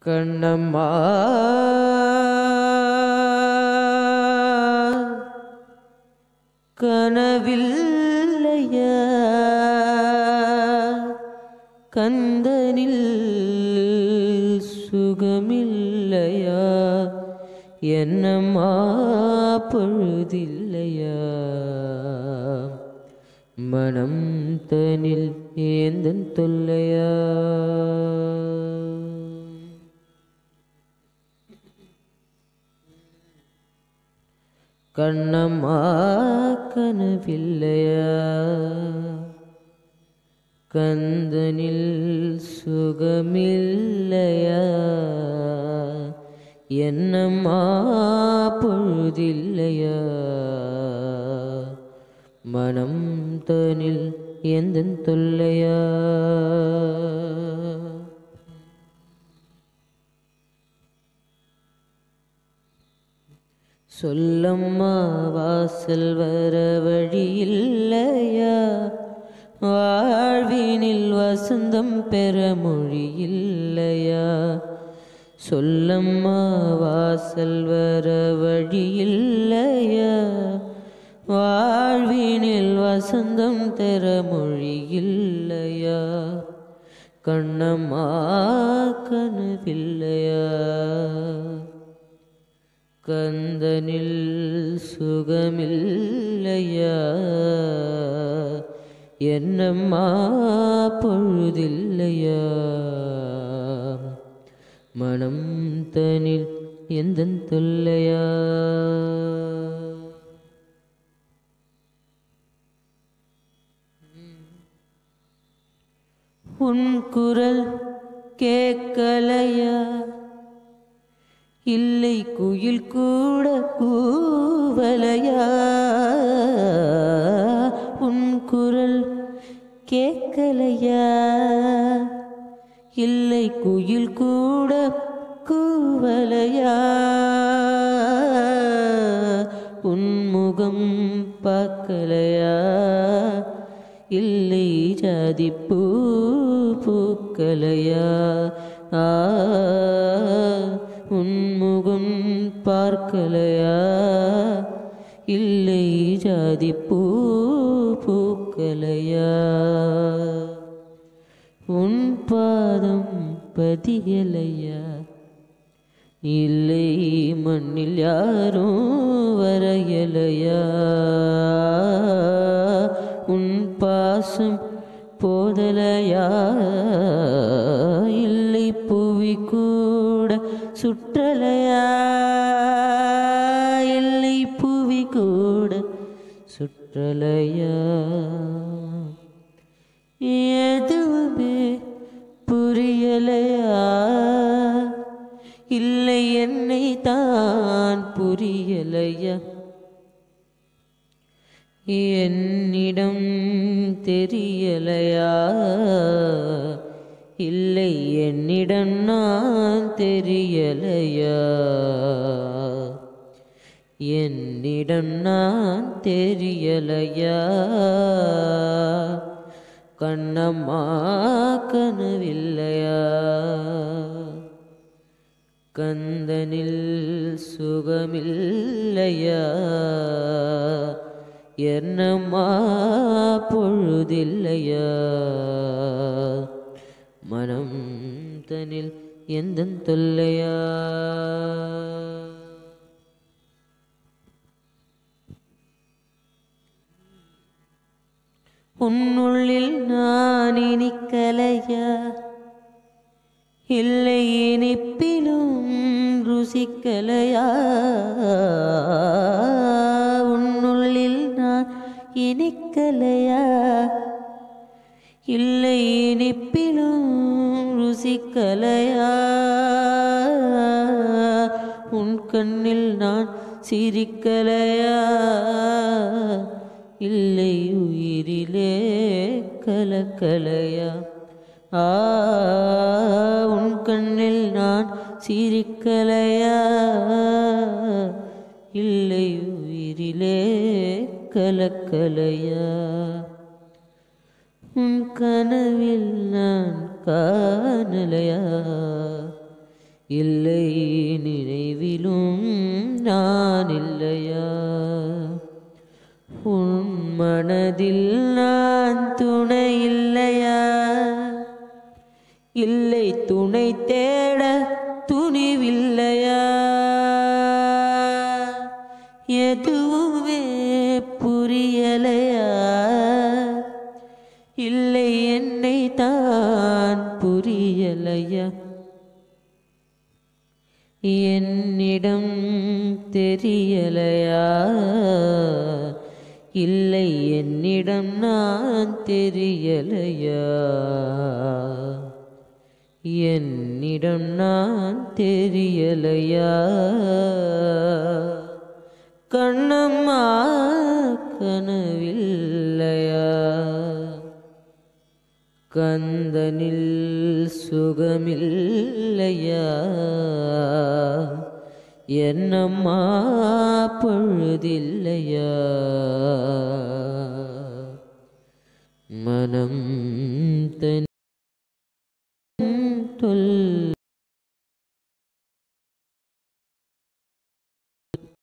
கண்ணம்மா கனவில்லையா கந்தனில் சுகமில்லையா என்னம்மா பொழுதில்லையா மனம் தனில் ஏந்தன் தொல்லையா கண்ணம்மா கனவில்லையா கந்தனில் சுகமில்லையா என்னம்மா பொழுதில்லையா மனம் தனில் எந்தன் தொல்லையா சொல்லம்மா வாசல் வர வழியில்லையா வாழ்வினில் வசந்தம் பெற மொழியில்லையா சொல்லம்மா வாசல் வர வழியில்லையா வாழ்வினில் வசந்தம் தர மொழியில்லையா கண்ணம்மா கனவில்லையா கந்தனில் சுகமில்லையா என்னம்மா பொழுதில்லையா மனம் தனில் எந்தன் தொல்லையா உன் குரல் கேட்கலையா இல்லை குயில் கூட கூவலையா உன் குரல் கேட்கலையா இல்லை குயில் கூட கூவலையா உன் முகம் பார்க்கலையா இல்லை ஜாதி பூ பூக்கலையா ஆ உன்முகம் பார்க்கலையா இல்லை ஜாதி பூ பூக்கலையா உன் பாதம் பதியலையா இல்லை மண்ணில் யாரும் வரையலையா உன் பாசம் போதலையா இல்லை புவி கூட சுற்றலையா இல்லை புவி கூட சுற்றலையா எதுவுமே புரியலையா இல்லை என்னை தான் புரியலையா என்னிடம் தெரியலையா இல்லை என்னிடம் நான் தெரியலையா என்னிடம் நான் தெரியலையா கண்ணம்மா கனவில்லையா கந்தனில் சுகமில்லையா என்னம்மா பொழுதில்லையா மனம் தனில் எந்த தொல்லையா உன்னுள்ளில் நான் இனிக்கலையா இல்லை இனிப்பிலும் ருசிக்கலையா உன்னுள்ளில் நான் இனிக்கலையா இல்லை இனிப்பிலும் ருசிக்கலையா உன் கண்ணில் நான் சிரிக்கலையா இல்லை உயிரிலே கலக்கலையா ஆ உன் கண்ணில் நான் சிரிக்கலையா இல்லை உயிரிலே கலக்கலையா உன் கனவில் நான் காணலையா இல்லை நினைவிலும் நான் இல்லையா உன் மனதில் நான் துணை இல்லையா இல்லை துணை தேட துணிவில்லையா எதுவுமே புரியலையா இல்லை என்னை தான் புரியலையா என்னிடம் தெரியலையா இல்லை என்னிடம் நான் தெரியலையா என்னிடம் நான் தெரியலையா கண்ணம்மா கனவில்லையா கந்தனில் சுகமில்லையா என்னம்மா பொழுதில்லையா மனம் தன் தொல்